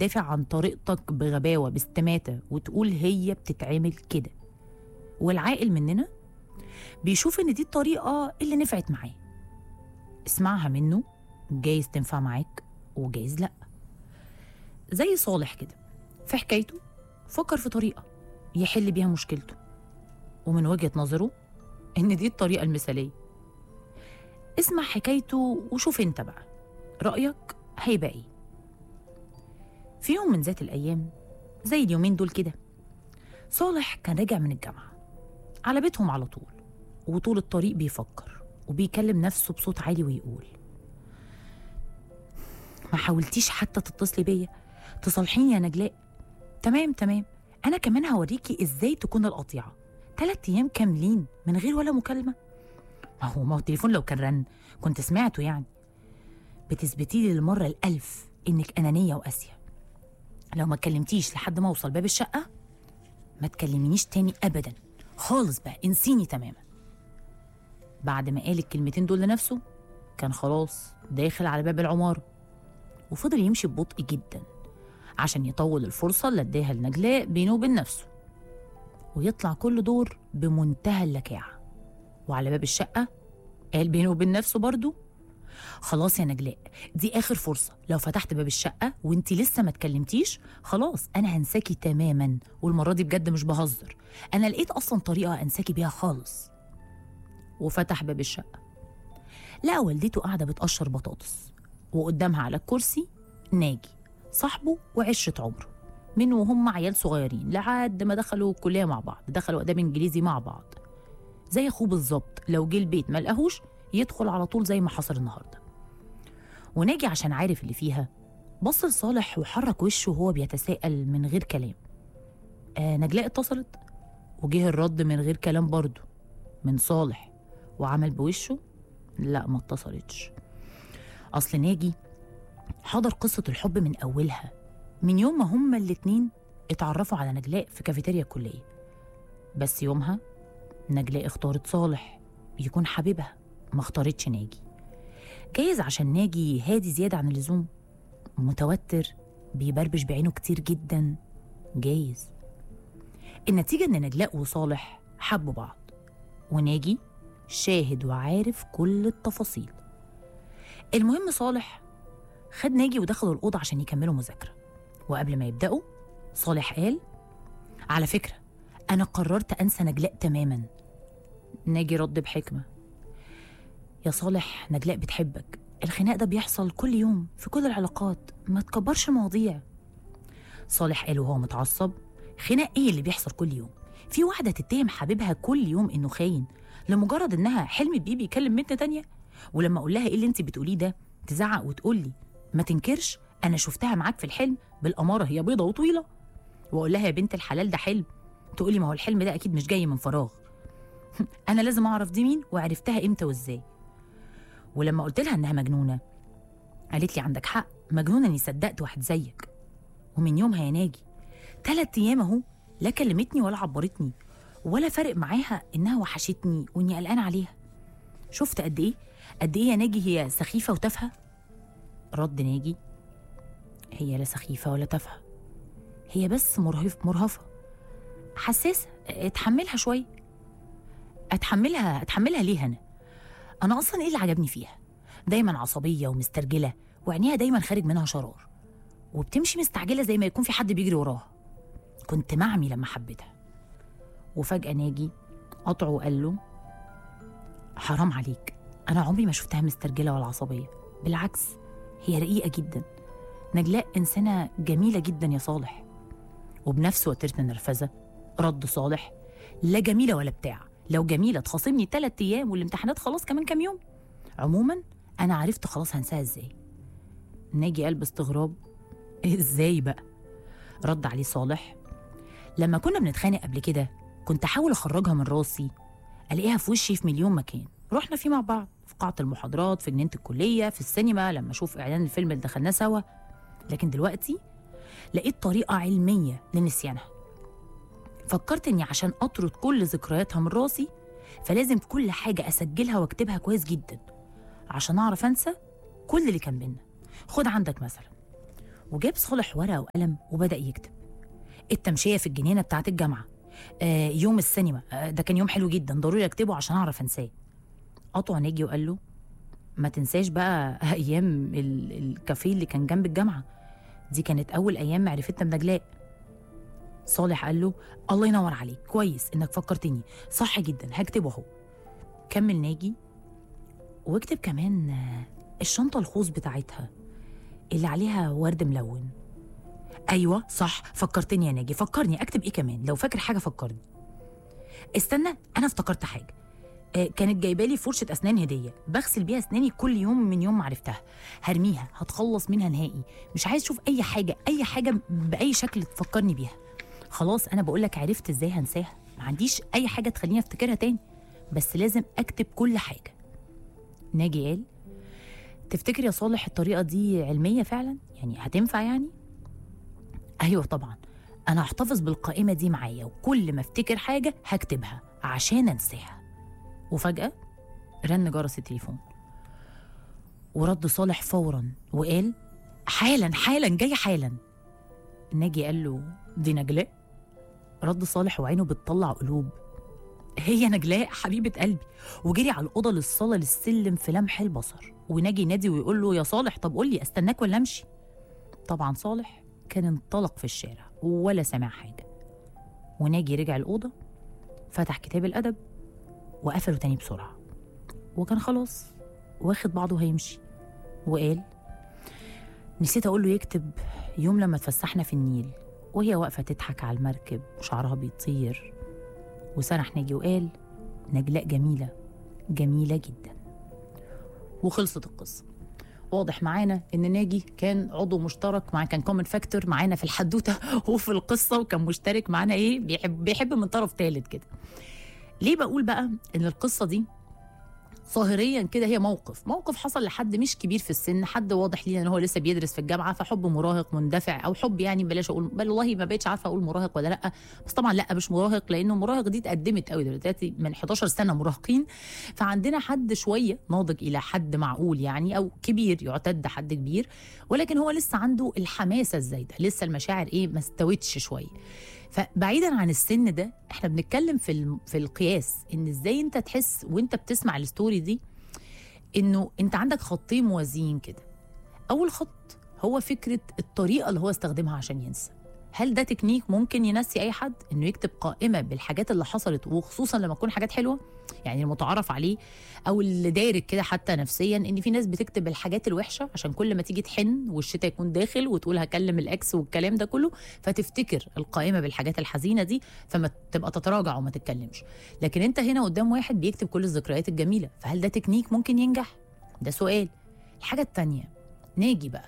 تدافع عن طريقتك بغباوة باستماتة وتقول هي بتتعمل كده والعاقل مننا بيشوف إن دي الطريقة اللي نفعت معاه اسمعها منه جايز تنفع معاك وجايز لأ زي صالح كده في حكايته فكر في طريقة يحل بيها مشكلته ومن وجهة نظره إن دي الطريقة المثالية اسمع حكايته وشوف انت بقى رأيك هيبقى ايه في يوم من ذات الأيام زي اليومين دول كده صالح كان راجع من الجامعة على بيتهم على طول وطول الطريق بيفكر وبيكلم نفسه بصوت عالي ويقول ما حاولتيش حتى تتصلي بيا تصالحيني يا نجلاء تمام تمام أنا كمان هوريكي إزاي تكون القطيعة تلات أيام كاملين من غير ولا مكالمة ما هو ما هو التليفون لو كان رن كنت سمعته يعني بتثبتي لي للمرة الألف إنك أنانية وقاسية لو ما اتكلمتيش لحد ما أوصل باب الشقة ما تكلمينيش تاني أبدا خالص بقى انسيني تماما بعد ما قال الكلمتين دول لنفسه كان خلاص داخل على باب العمارة وفضل يمشي ببطء جدا عشان يطول الفرصة اللي اداها لنجلاء بينه وبين نفسه ويطلع كل دور بمنتهى اللكاعة وعلى باب الشقة قال بينه وبين نفسه برضو خلاص يا نجلاء دي آخر فرصة لو فتحت باب الشقة وانتي لسه ما اتكلمتيش خلاص أنا هنساكي تماما والمرة دي بجد مش بهزر أنا لقيت أصلا طريقة أنساكي بيها خالص وفتح باب الشقة لقى والدته قاعدة بتقشر بطاطس وقدامها على الكرسي ناجي صاحبه وعشرة عمره من وهم عيال صغيرين لحد ما دخلوا الكلية مع بعض دخلوا آداب إنجليزي مع بعض زي أخوه بالظبط لو جه البيت ما لقاهوش يدخل على طول زي ما حصل النهارده وناجي عشان عارف اللي فيها بص لصالح وحرك وشه وهو بيتساءل من غير كلام آه نجلاء اتصلت وجه الرد من غير كلام برضه من صالح وعمل بوشه لا ما اتصلتش اصل ناجي حضر قصة الحب من أولها من يوم ما هما الاتنين اتعرفوا على نجلاء في كافيتيريا الكلية بس يومها نجلاء اختارت صالح يكون حبيبها ما اختارتش ناجي جايز عشان ناجي هادي زيادة عن اللزوم متوتر بيبربش بعينه كتير جدا جايز النتيجة إن نجلاء وصالح حبوا بعض وناجي شاهد وعارف كل التفاصيل المهم صالح خد ناجي ودخلوا الأوضة عشان يكملوا مذاكرة وقبل ما يبدأوا صالح قال على فكرة أنا قررت أنسى نجلاء تماما ناجي رد بحكمة يا صالح نجلاء بتحبك الخناق ده بيحصل كل يوم في كل العلاقات ما تكبرش المواضيع صالح قال وهو متعصب خناق ايه اللي بيحصل كل يوم في واحدة تتهم حبيبها كل يوم انه خاين لمجرد انها حلمت بيه بيكلم بنت تانية ولما اقول لها ايه اللي انت بتقوليه ده تزعق وتقول لي ما تنكرش انا شفتها معاك في الحلم بالاماره هي بيضه وطويله واقول لها يا بنت الحلال ده حلم تقولي ما هو الحلم ده اكيد مش جاي من فراغ انا لازم اعرف دي مين وعرفتها امتى وازاي ولما قلت لها انها مجنونه قالت لي عندك حق مجنونه اني صدقت واحد زيك ومن يومها يا ناجي تلات ايام اهو لا كلمتني ولا عبرتني ولا فارق معاها انها وحشتني واني قلقان عليها شفت قد ايه قد ايه يا ناجي هي سخيفه وتافهه رد ناجي هي لا سخيفه ولا تافهه هي بس مرهف مرهفه حساسه اتحملها شويه اتحملها اتحملها ليه انا انا اصلا ايه اللي عجبني فيها دايما عصبيه ومسترجله وعينيها دايما خارج منها شرار وبتمشي مستعجله زي ما يكون في حد بيجري وراها كنت معمي لما حبيتها وفجاه ناجي قطعه وقال له حرام عليك انا عمري ما شفتها مسترجله ولا عصبيه بالعكس هي رقيقه جدا نجلاء انسانه جميله جدا يا صالح وبنفس وتيره النرفزه رد صالح لا جميله ولا بتاع لو جميله تخاصمني تلات ايام والامتحانات خلاص كمان كام يوم عموما انا عرفت خلاص هنساها ازاي ناجي قال باستغراب ازاي بقى رد عليه صالح لما كنا بنتخانق قبل كده كنت احاول اخرجها من راسي الاقيها في وشي في مليون مكان رحنا فيه مع بعض في قاعه المحاضرات في جنينه الكليه في السينما لما اشوف اعلان الفيلم اللي دخلناه سوا لكن دلوقتي لقيت طريقه علميه لنسيانها فكرت اني عشان اطرد كل ذكرياتها من راسي فلازم كل حاجه اسجلها واكتبها كويس جدا عشان اعرف انسى كل اللي كان بينا خد عندك مثلا وجاب صالح ورقة وقلم وبدأ يكتب التمشية في الجنينة بتاعت الجامعة آه يوم السينما آه ده كان يوم حلو جدا ضروري اكتبه عشان اعرف انساه قطع ناجي وقال له ما تنساش بقى ايام ال- الكافيه اللي كان جنب الجامعة دي كانت اول ايام معرفتنا بنجلاء صالح قال له الله ينور عليك كويس انك فكرتني صح جدا هكتبه اهو كمل ناجي واكتب كمان آه، الشنطة الخوص بتاعتها اللي عليها ورد ملون ايوه صح فكرتني يا ناجي فكرني اكتب ايه كمان لو فاكر حاجه فكرني استنى انا افتكرت حاجه آه، كانت جايبه لي فرشه اسنان هديه بغسل بيها اسناني كل يوم من يوم ما عرفتها هرميها هتخلص منها نهائي مش عايز اشوف اي حاجه اي حاجه باي شكل تفكرني بيها خلاص انا بقول لك عرفت ازاي هنساها ما عنديش اي حاجه تخليني افتكرها تاني بس لازم اكتب كل حاجه ناجي قال تفتكر يا صالح الطريقه دي علميه فعلا يعني هتنفع يعني ايوه طبعا انا هحتفظ بالقائمه دي معايا وكل ما افتكر حاجه هكتبها عشان انساها وفجاه رن جرس التليفون ورد صالح فورا وقال حالا حالا جاي حالا ناجي قال له دي نجلاء رد صالح وعينه بتطلع قلوب هي نجلاء حبيبة قلبي وجري على الأوضة للصالة للسلم في لمح البصر وناجي ينادي ويقول له يا صالح طب قول لي استناك ولا امشي طبعا صالح كان انطلق في الشارع ولا سمع حاجة وناجي رجع الأوضة فتح كتاب الأدب وقفله تاني بسرعة وكان خلاص واخد بعضه هيمشي وقال نسيت أقول له يكتب يوم لما اتفسحنا في النيل وهي واقفة تضحك على المركب وشعرها بيطير وسرح ناجي وقال نجلاء جميلة جميلة جدا وخلصت القصة واضح معانا ان ناجي كان عضو مشترك مع كان كومن فاكتور معانا في الحدوته وفي القصه وكان مشترك معانا ايه بيحب بيحب من طرف ثالث كده ليه بقول بقى ان القصه دي ظاهريا كده هي موقف موقف حصل لحد مش كبير في السن حد واضح لينا ان هو لسه بيدرس في الجامعه فحب مراهق مندفع او حب يعني بلاش اقول بل والله ما بقتش عارفه اقول مراهق ولا لا بس طبعا لا مش مراهق لانه مراهق دي اتقدمت قوي دلوقتي من 11 سنه مراهقين فعندنا حد شويه ناضج الى حد معقول يعني او كبير يعتد حد كبير ولكن هو لسه عنده الحماسه الزايده لسه المشاعر ايه ما استوتش شويه فبعيدا عن السن ده احنا بنتكلم في الم- في القياس ان ازاي انت تحس وانت بتسمع الستوري دي انه انت عندك خطين موازيين كده اول خط هو فكره الطريقه اللي هو استخدمها عشان ينسى هل ده تكنيك ممكن ينسي اي حد انه يكتب قائمه بالحاجات اللي حصلت وخصوصا لما تكون حاجات حلوه يعني المتعارف عليه او اللي دارك كده حتى نفسيا ان في ناس بتكتب الحاجات الوحشه عشان كل ما تيجي تحن والشتاء يكون داخل وتقول هكلم الاكس والكلام ده كله فتفتكر القائمه بالحاجات الحزينه دي فما تبقى تتراجع وما تتكلمش لكن انت هنا قدام واحد بيكتب كل الذكريات الجميله فهل ده تكنيك ممكن ينجح ده سؤال الحاجه التانية ناجي بقى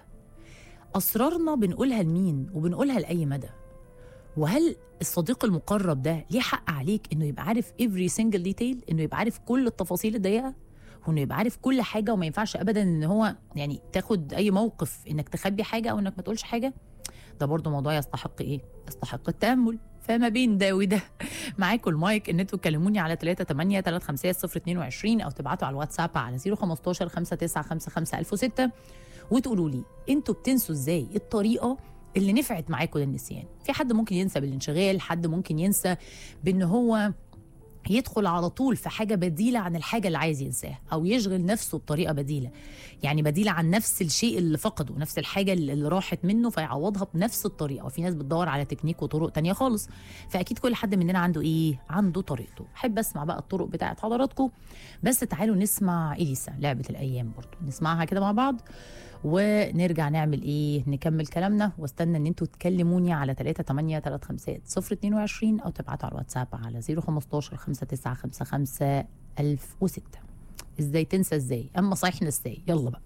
اسرارنا بنقولها لمين وبنقولها لاي مدى وهل الصديق المقرب ده ليه حق عليك انه يبقى عارف every single detail انه يبقى عارف كل التفاصيل الضيقه وانه يبقى عارف كل حاجه وما ينفعش ابدا ان هو يعني تاخد اي موقف انك تخبي حاجه او انك ما تقولش حاجه ده برضو موضوع يستحق ايه يستحق التامل فما بين ده وده معاكم المايك ان انتوا تكلموني على 3 8 3 5 0 22 او تبعتوا على الواتساب على 015 5955 1006 وتقولوا لي انتوا بتنسوا ازاي الطريقه اللي نفعت معاكم للنسيان في حد ممكن ينسى بالانشغال حد ممكن ينسى بان هو يدخل على طول في حاجة بديلة عن الحاجة اللي عايز ينساها أو يشغل نفسه بطريقة بديلة يعني بديلة عن نفس الشيء اللي فقده نفس الحاجة اللي راحت منه فيعوضها بنفس الطريقة وفي ناس بتدور على تكنيك وطرق تانية خالص فأكيد كل حد مننا عنده إيه عنده طريقته أحب أسمع بقى الطرق بتاعت حضراتكم بس تعالوا نسمع إليسا لعبة الأيام برضو نسمعها كده مع بعض ونرجع نعمل ايه نكمل كلامنا واستنى ان انتوا تكلموني على 3 8 3 5 0 22 او تبعتوا على الواتساب على 015 5955 1006 ازاي تنسى ازاي اما صحيح ازاي يلا بقى